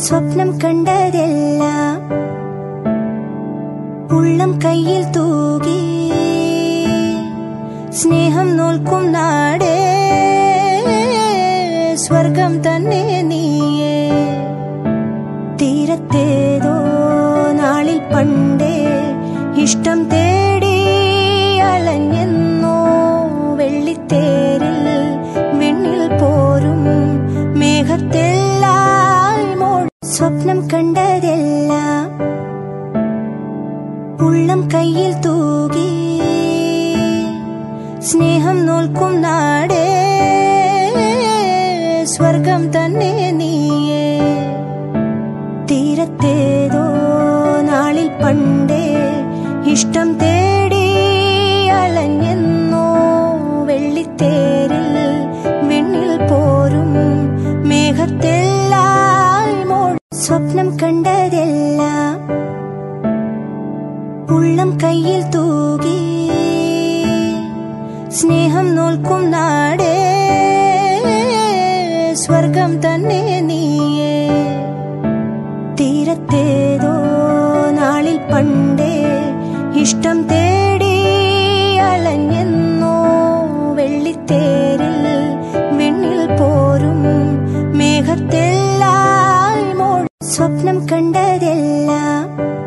സ്വപ്നം കണ്ടതെല്ലാം ഉള്ളം കയ്യിൽ തൂകി സ്നേഹം നോൽക്കും നാടേ സ്വർഗം തന്നെ നീയേ തീരത്തേതോ നാളിൽ പണ്ടേ ഇഷ്ടം തേടി അലഞ്ഞെന്നോ വെള്ളിത്തേരിൽ വെണ്ണിൽ പോരും മേഘത്തെല്ലായി മോൾ സ്വപ്നം കണ്ടതെല്ലാം ഉള്ളം കയ്യിൽ തൂകി സ്നേഹം നോൽക്കും നാടേ സ്വർഗം തന്നെ നീയേ തീരത്തേതോ നാളിൽ പണ്ടേ ഇഷ്ടം തേടി അലഞ്ഞെന്നോ വെള്ളിത്തേരിൽ വെണ്ണിൽ പോരും മേഘത്തെല്ലായി മോൾ സ്വപ്നം കണ്ടതെല്ലാം ഉള്ളം കയ്യിൽ തൂകി സ്നേഹം നോൽക്കും നാടേ സ്വർഗം തന്നെ നീയേ തീരത്തേതോ നാളിൽ പണ്ടേ ഇഷ്ടം തേടി അലഞ്ഞെന്നോ വെള്ളിത്തേരിൽ വെണ്ണിൽ പോരും മേഘത്തെല്ലായി മോൾ സ്വപ്നം കണ്ടതെല്ലാം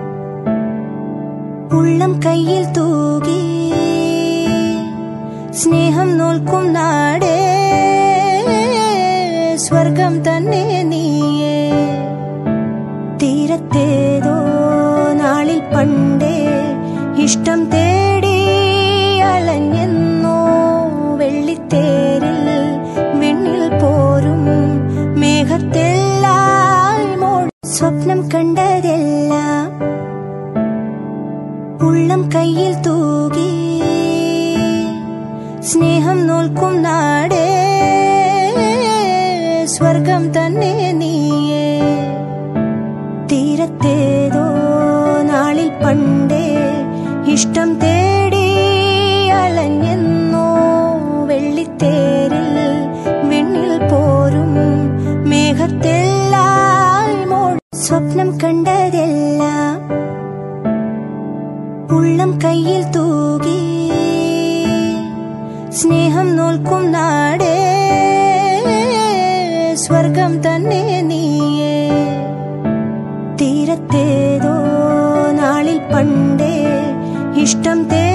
ഉള്ളം കയ്യിൽ തൂകി സ്നേഹം നോൽക്കും നാടേ സ്വർഗം തന്നെ നീയേ തീരത്തേതോ നാളിൽ പണ്ടേ ഇഷ്ടം തേടി അലഞ്ഞെന്നോ വെള്ളിത്തേരിൽ വെണ്ണിൽ പോരും മേഘത്തെല്ലായി മോൾ സ്വപ്നം കണ്ടതെല്ലാം ഉള്ളം കയ്യിൽ തൂകി സ്നേഹം നോൽക്കും നാടേ സ്വർഗം തന്നെ നീയേ തീരത്തേതോ നാളിൽ പണ്ടേ ഇഷ്ടം തേടി അലഞ്ഞെന്നോ വെള്ളിത്തേരിൽ വെണ്ണിൽ പോരും മേഘത്തെല്ലായി മോൾ സ്വപ്നം കണ്ടതെല്ലാം ഉള്ളം കയ്യിൽ തൂകി സ്നേഹം നോൽക്കും നാടേ സ്വർഗം തന്നെ നീയേ തീരത്തേതോ നാളിൽ പണ്ടേ ഇഷ്ടം തേ